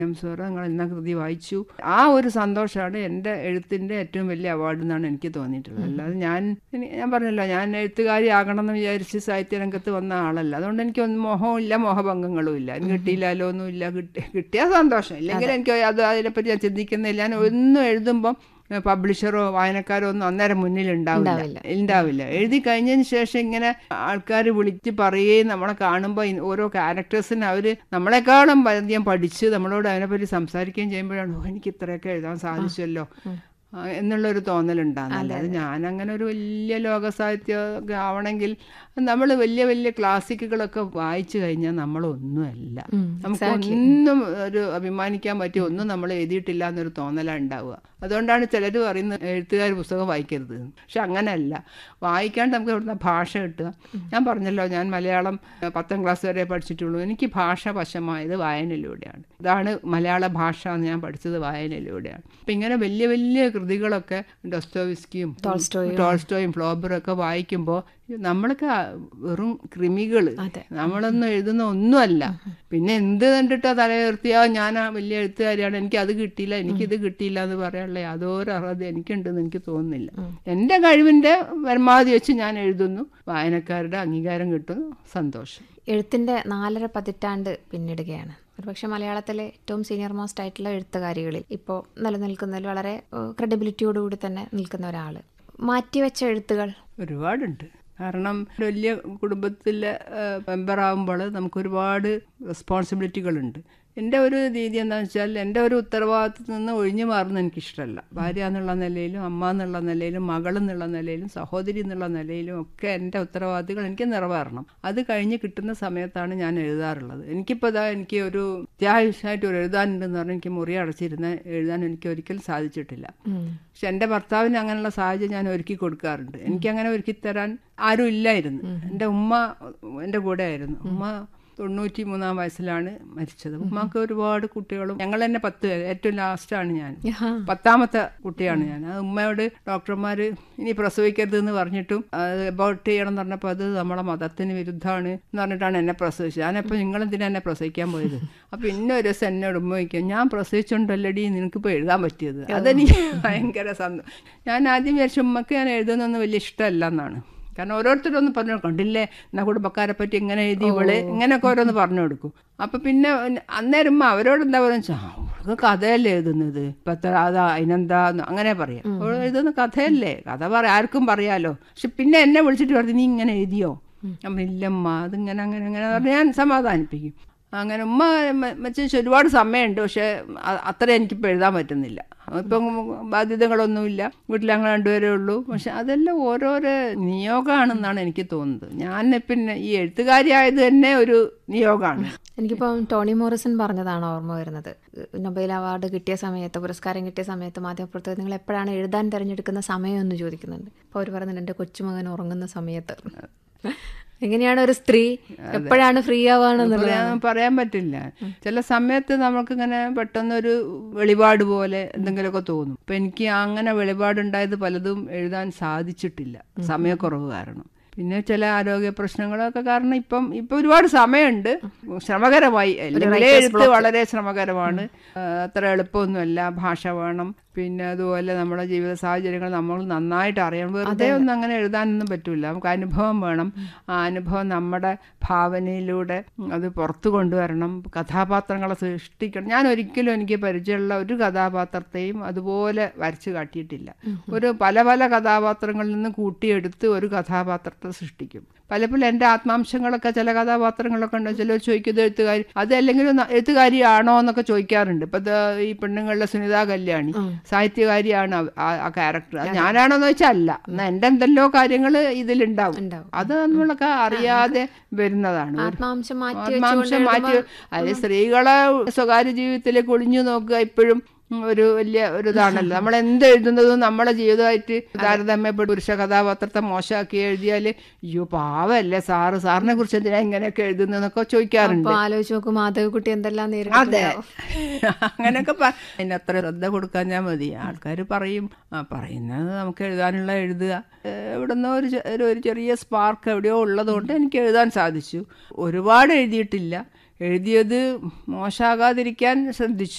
M sir നിങ്ങൾ ഇന്ന കൃതി വായിച്ചു ആ ഒരു സന്തോഷമാണ് എൻ്റെ എഴുത്തിൻ്റെ ഏറ്റവും വലിയ അവാർഡ് എന്നാണ് എനിക്ക് തോന്നിയിട്ടുള്ളത് അല്ലാതെ ഞാൻ ഇനി- ഞാൻ പറഞ്ഞല്ലോ ഞാൻ എഴുത്തുകാരി ആകണം എന്ന് വിചാരിച്ച് സാഹിത്യ രംഗത്ത് വന്ന ആളല്ല അതുകൊണ്ട് എനിക്ക് ഒന്നും മോഹവും ഇല്ല മോഹഭംഗങ്ങളും ഇല്ല എനിക്ക് കിട്ടിയില്ലല്ലോ ഒന്നും ഇല്ല കിട്ടി കിട്ടിയ സന്തോഷം ഇല്ലെങ്കിൽ എനിക്ക് അത് അതിനെപ്പറ്റി ഞാൻ ചിന്തിക്കുന്നില്ല ഞാൻ ഒന്നും എഴുതുമ്പം പബ്ലിഷറോ വായനക്കാരോ ഒന്നും അന്നേരം മുന്നിൽ ഉണ്ടാവില്ല ഉണ്ടാവില്ല എഴുതി കഴിഞ്ഞതിന് ശേഷം ഇങ്ങനെ ആൾക്കാർ വിളിച്ച് പറയുകയും നമ്മളെ കാണുമ്പോൾ ഇ- ഓരോ ക്യാരക്ടേഴ്സിന് അവർ നമ്മളെക്കാളും അധികം പഠിച്ച് നമ്മളോട് അതിനെപ്പറ്റി സംസാരിക്കുകയും ചെയ്യുമ്പോഴാണ് ഓ എനിക്ക് ഇത്രയൊക്കെ എഴുതാൻ സാധിച്ചല്ലോ ആ, എന്നുള്ളൊരു തോന്നലുണ്ടാകുന്നില്ല അത് ഞാനങ്ങനെ ഒരു വലിയ ലോക സാഹിത്യം ആവണമെങ്കിൽ നമ്മൾ വലിയ വലിയ ക്ലാസിക്കുകളൊക്കെ വായിച്ചു കഴിഞ്ഞാൽ നമ്മളൊന്നുമല്ല നമുക്ക് ഒന്നും ഒരു അഭിമാനിക്കാൻ പറ്റിയ ഒന്നും നമ്മൾ എഴുതിയിട്ടില്ല എന്നൊരു തോന്നലാണ് ഉണ്ടാവുക അതുകൊണ്ടാണ് ചിലർ പറയുന്നത് എഴുത്തുകാർ പുസ്തകം വായിക്കരുത് എന്ന്. പക്ഷെ അങ്ങനെയല്ല വായിക്കാണ്ട് നമുക്ക് ഇവിടുന്ന് ഭാഷ കിട്ടുക ഞാൻ പറഞ്ഞല്ലോ ഞാൻ മലയാളം ഏഹ്, പത്താം ക്ലാസ് വരെ പഠിച്ചിട്ടുള്ളൂ എനിക്ക് ഭാഷ വശമായത് വായനയിലൂടെയാണ് ഇതാണ് മലയാള ഭാഷ എന്ന് ഞാൻ പഠിച്ചത് വായനയിലൂടെയാണ് അപ്പം ഇങ്ങനെ വലിയ വലിയ കൃതികളൊക്കെ ഡൊസ്റ്റോവിസ്കിയും ടോൾസ്റ്റോയും ഫ്ലോബറും ഒക്കെ വായിക്കുമ്പോൾ നമ്മളൊക്കെ ആ വെറും കൃമികൾ അതെ. നമ്മളൊന്നും എഴുതുന്ന ഒന്നുമല്ല പിന്നെ എന്ത് കണ്ടിട്ടോ തലയുയർത്തിയാ ഞാൻ ആ വലിയ എഴുത്തുകാരിയാണ് എനിക്ക് അത് കിട്ടിയില്ല എനിക്കിത് കിട്ടിയില്ല എന്ന് പറയാനുള്ള യാതൊരു അർഹത എനിക്കുണ്ടെന്ന് എനിക്ക് തോന്നുന്നില്ല എൻ്റെ കഴിവിൻ്റെ പരമാവധി വെച്ച് ഞാൻ എഴുതുന്നു വായനക്കാരുടെ അംഗീകാരം കിട്ടുന്നു സന്തോഷം എഴുത്തിന്റെ നാലര പതിറ്റാണ്ട് പിന്നിടുകയാണ് ഒരുപക്ഷെ മലയാളത്തിലെ ഏറ്റവും സീനിയർ മോസ്റ്റ് ആയിട്ടുള്ള എഴുത്തുകാരികളിൽ ഇപ്പോൾ നിലനിൽക്കുന്നതിൽ വളരെ ക്രെഡിബിലിറ്റിയോടുകൂടി തന്നെ നിൽക്കുന്ന ഒരാൾ മാറ്റിവെച്ച എഴുത്തുകൾ ഒരുപാടുണ്ട് കാരണം വലിയ കുടുംബത്തിലെ മെമ്പറാകുമ്പോൾ നമുക്ക് ഒരുപാട് റെസ്പോൺസിബിലിറ്റികളുണ്ട് എൻ്റെ ഒരു രീതി എന്താണെന്ന് വെച്ചാൽ എൻ്റെ ഒരു ഉത്തരവാദിത്തത്തിൽ നിന്ന് ഒഴിഞ്ഞു മാറുന്നത് എനിക്കിഷ്ടമല്ല ഭാര്യ എന്നുള്ള നിലയിലും അമ്മ എന്നുള്ള നിലയിലും മകൾ എന്നുള്ള നിലയിലും സഹോദരി എന്നുള്ള നിലയിലും ഒക്കെ എൻ്റെ ഉത്തരവാദിത്തങ്ങൾ എനിക്ക് നിറവേറണം അത് കഴിഞ്ഞ് കിട്ടുന്ന സമയത്താണ് ഞാൻ എഴുതാറുള്ളത് എനിക്കിപ്പോൾ ഇതാ എനിക്ക് ഒരു അത്യാവശ്യമായിട്ട് ഒരു എഴുതാനുണ്ടെന്ന് പറഞ്ഞാൽ എനിക്ക് മുറി അടച്ചിരുന്ന് എഴുതാൻ എനിക്ക് ഒരിക്കലും സാധിച്ചിട്ടില്ല പക്ഷെ എൻ്റെ ഭർത്താവിന് അങ്ങനെയുള്ള സാഹചര്യം ഞാൻ ഒരുക്കി കൊടുക്കാറുണ്ട് എനിക്കങ്ങനെ ഒരുക്കി തരാൻ ആരും ഇല്ലായിരുന്നു എൻ്റെ ഉമ്മ എൻ്റെ കൂടെ ആയിരുന്നു ഉമ്മ തൊണ്ണൂറ്റി മൂന്നാം വയസ്സിലാണ് മരിച്ചത് ഉമ്മക്ക് ഒരുപാട് കുട്ടികളും ഞങ്ങൾ തന്നെ പത്ത് പേര്. ഏറ്റവും ലാസ്റ്റാണ് ഞാൻ പത്താമത്തെ കുട്ടിയാണ് ഞാൻ അത് ഉമ്മയോട് ഡോക്ടർമാർ ഇനി പ്രസവിക്കരുത് എന്ന് പറഞ്ഞിട്ടും അത് അബോർട്ട് ചെയ്യണം എന്ന് പറഞ്ഞപ്പോൾ അത് നമ്മളെ മതത്തിന് വിരുദ്ധമാണ് എന്ന് പറഞ്ഞിട്ടാണ് എന്നെ പ്രസവിച്ചത് ഞാനപ്പോൾ നിങ്ങളെന്തിനാ എന്നെ പ്രസവിക്കാൻ പോയത് അപ്പം ഇന്ന ഒരു ദിവസം എന്നോട് ഉമ്മ വയ്ക്കും ഞാൻ പ്രസവിച്ചുകൊണ്ടല്ലടി നിനക്കിപ്പോൾ എഴുതാൻ പറ്റിയത് അതെനിക്ക് ഭയങ്കര സന്തോഷം ഞാൻ ആദ്യം വിചാരിച്ചു ഉമ്മക്ക് ഞാൻ എഴുതുന്നൊന്നും വലിയ ഇഷ്ടമല്ല എന്നാണ് കാരണം ഓരോരുത്തരൊന്ന് പറഞ്ഞു കണ്ടില്ലേ എന്നാ കുടുംബക്കാരെ പറ്റി ഇങ്ങനെ എഴുതി ഇവള് ഇങ്ങനെയൊക്കെ ഓരോന്ന് പറഞ്ഞു കൊടുക്കും അപ്പൊ പിന്നെ അന്നേരം ഉമ്മ അവരോട് എന്താ പറയുക അവൾക്ക് കഥയല്ലേ എഴുതുന്നത് ഇപ്പത്തെ അതാ അതിനെന്താ അങ്ങനെ പറയാം അവൾ എഴുതുന്ന കഥയല്ലേ കഥ പറയാം ആർക്കും പറയാലോ പക്ഷെ പിന്നെ എന്നെ വിളിച്ചിട്ട് പറഞ്ഞു നീ ഇങ്ങനെ എഴുതിയോ ഞാൻ ഇല്ലമ്മ അതിങ്ങനെ അങ്ങനെ അങ്ങനെ പറഞ്ഞ് ഞാൻ സമാധാനിപ്പിക്കും അങ്ങനെ ഉമ്മ വെച്ച് ഒരുപാട് സമയമുണ്ട് പക്ഷെ അ- അത്ര എനിക്കിപ്പോൾ എഴുതാൻ പറ്റുന്നില്ല ഇപ്പം ബാധ്യതകളൊന്നുമില്ല വീട്ടിൽ ഞങ്ങൾ രണ്ടുപേരേ ഉള്ളൂ പക്ഷെ അതെല്ലാം ഓരോരോ നിയോഗമാണെന്നാണ് എനിക്ക് തോന്നുന്നത് ഞാൻ പിന്നെ ഈ എഴുത്തുകാരിയായത് തന്നെ ഒരു നിയോഗമാണ് എനിക്കിപ്പം ടോണി മോറിസൺ പറഞ്ഞതാണ് ഓർമ്മ വരുന്നത് നൊബേൽ അവാർഡ് കിട്ടിയ സമയത്ത് പുരസ്കാരം കിട്ടിയ സമയത്ത് മാധ്യമപ്രവർത്തകർ നിങ്ങൾ എപ്പോഴാണ് എഴുതാൻ തിരഞ്ഞെടുക്കുന്ന സമയം എന്ന് ചോദിക്കുന്നുണ്ട് അപ്പോൾ അവർ പറയുന്നുണ്ട് എൻ്റെ കൊച്ചുമകൻ ഉറങ്ങുന്ന സമയത്ത് എങ്ങനെയാണ് ഒരു സ്ത്രീ എപ്പോഴാണ് ഫ്രീ ആവാണെന്നുള്ളത് പറയാൻ പറയാൻ പറ്റില്ല ചില സമയത്ത് നമുക്കിങ്ങനെ പെട്ടെന്നൊരു വെളിപാട് പോലെ എന്തെങ്കിലുമൊക്കെ തോന്നും അപ്പം എനിക്ക് അങ്ങനെ വെളിപാടുണ്ടായത് പലതും എഴുതാൻ സാധിച്ചിട്ടില്ല സമയക്കുറവ് കാരണം പിന്നെ ചില ആരോഗ്യ പ്രശ്നങ്ങളൊക്കെ കാരണം ഇപ്പം ഇപ്പം ഒരുപാട് സമയമുണ്ട് ശ്രമകരമായി അല്ലെങ്കിൽ എഴുത്ത് വളരെ ശ്രമകരമാണ് ആ, അത്ര എളുപ്പമൊന്നുമല്ല ഭാഷ വേണം പിന്നെ അതുപോലെ നമ്മുടെ ജീവിത സാഹചര്യങ്ങൾ നമ്മൾ നന്നായിട്ട് അറിയണം വെറുതെ ഒന്നും അങ്ങനെ എഴുതാനൊന്നും പറ്റില്ല നമുക്ക് അനുഭവം വേണം ആ അനുഭവം നമ്മുടെ ഭാവനയിലൂടെ അത് പുറത്തു കൊണ്ടുവരണം കഥാപാത്രങ്ങളെ സൃഷ്ടിക്കണം ഞാൻ ഒരിക്കലും എനിക്ക് പരിചയമുള്ള ഒരു കഥാപാത്രത്തെയും അതുപോലെ വരച്ചു കാട്ടിയിട്ടില്ല ഒരു പല പല കഥാപാത്രങ്ങളിൽ നിന്ന് കൂട്ടിയെടുത്ത് ഒരു കഥാപാത്രത്തെ സൃഷ്ടിക്കും പലപ്പോഴും എൻ്റെ ആത്മാംശങ്ങളൊക്കെ ചില കഥാപാത്രങ്ങളൊക്കെ ഉണ്ട് ചിലർ ചോദിക്കും ഇത് എഴുത്തുകാരി അത് അല്ലെങ്കിൽ ഒന്ന് എഴുത്തുകാരിയാണോ എന്നൊക്കെ ചോദിക്കാറുണ്ട് ഇപ്പം ഈ പെണ്ണുങ്ങളുടെ സുനിത കല്യാണി സാഹിത്യകാരിയാണ് അവ- ആ- ആ ക്യാരക്ടർ അത് ഞാനാണോന്ന് വെച്ചാൽ അല്ല എന്നാൽ എൻ്റെ എന്തെല്ലോ കാര്യങ്ങൾ ഇതിലുണ്ടാവും ഉണ്ടാവും. അത് നമ്മളൊക്കെ അറിയാതെ വരുന്നതാണ് ഒരു- ആത്മാംശം മാറ്റി ആത്മാംശം മാറ്റി അത് സ്ത്രീകളെ സ്വകാര്യ ജീവിതത്തിലേക്ക് ഒളിഞ്ഞു നോക്കുക ഇപ്പോഴും ഒരു വലിയ ഒരു ഇതാണല്ലോ നമ്മൾ എന്ത് എഴുതുന്നതും നമ്മളെ ജീവിതമായിട്ട് താരതമ്യപ്പെട്ട് പുരുഷ കഥാപാത്രത്തെ മോശമാക്കി എഴുതിയാൽ അയ്യോ പാവല്ലേ സാറ് സാറിനെ കുറിച്ച് എന്തിനാ ഇങ്ങനെയൊക്കെ എഴുതുന്നതെന്നൊക്കെ ചോദിക്കാറുണ്ട് അപ്പൊ ആലോചിച്ച് നോക്കും മാധവക്കുട്ടി എന്തെല്ലാം അതെ നേരിട്ടുണ്ടാവും അങ്ങനെയൊക്കെ പ- അതിന് അത്ര ശ്രദ്ധ കൊടുക്കാൻ ഞാൻ മതി ആൾക്കാർ പറയും ആ പറയുന്നത് നമുക്ക് എഴുതാനുള്ള എഴുതുക ഏഹ് എവിടുന്നോ ഒരു ചെ- ഒരു- ഒരു ചെറിയ സ്പാർക്ക് എവിടെയോ ഉള്ളതുകൊണ്ട് എനിക്ക് എഴുതാൻ സാധിച്ചു ഒരുപാട് എഴുതിയിട്ടില്ല എഴുതിയത് മോശമാകാതിരിക്കാൻ ശ്രദ്ധിച്ചു